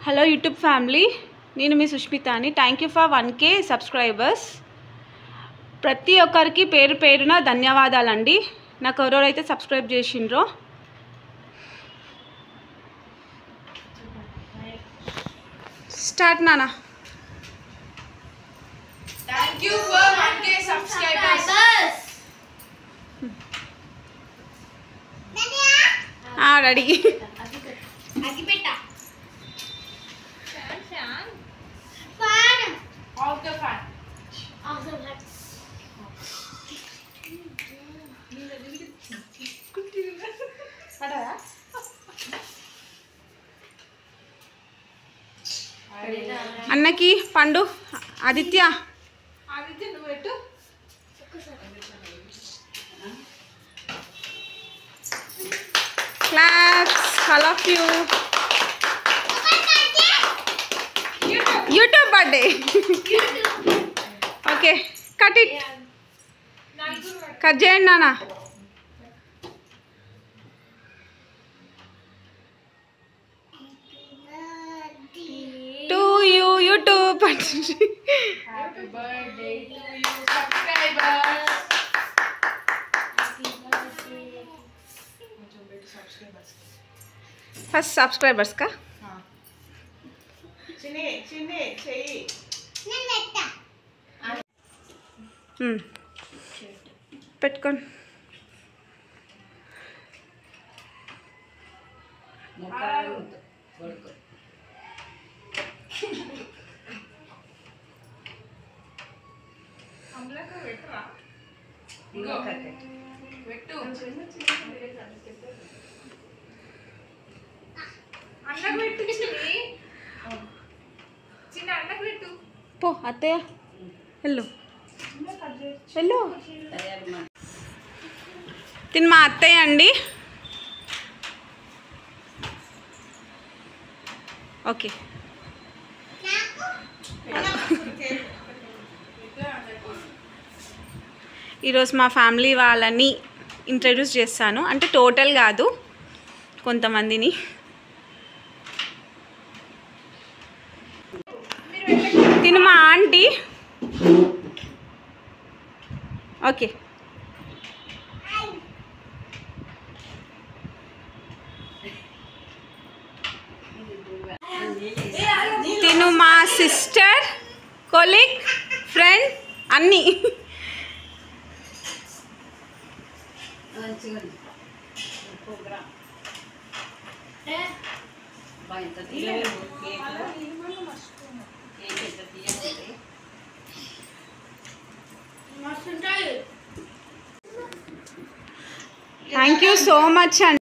Hello YouTube family నేను మీ సుష్మితాని thank you for one K subscribers ప్రతి ఒక్కరికి పేరు పేరున ధన్యవాదాలండి నాకు ఎవరెవరైతే సబ్స్క్రైబ్ చేసిండ్రో స్టార్ట్ నానా Thank you for 1k subscribers. Ready Of the fan. అన్నకి పండు ఆదిత్య ఆదిత్య నువ్వు పెట్టు claps all of you YouTube birthday okay cut it cut చేయండి నాన్న to you YouTube Happy birthday to you, subscribers. కొంచెం పెట్టు subscribers. ఫస్ట్ సబ్స్క్రైబర్స్ కా ఆ. చిన్ని చిన్ని చెయ్యి మ్మ్. పెట్టుకోండి అందులోకి పెట్టురా ఇగో పెట్టు అన్నకు పెట్టు చిన్ని చిన్న అన్నకు పెట్టు పో అత్తయ్య వెళ్ళు వెళ్ళు తిని మా అత్తయ్య అండి ఓకే ఈరోజు మా ఫ్యామిలీ వాళ్ళని ఇంట్రడ్యూస్ చేస్తాను అంటే టోటల్ కాదు కొంతమందిని తిను మా ఆంటీ ఓకే తిను మా సిస్టర్ కొలీగ్ ఫ్రెండ్ అన్నీ థ్యాంక్ యూ సో మచ్ అండి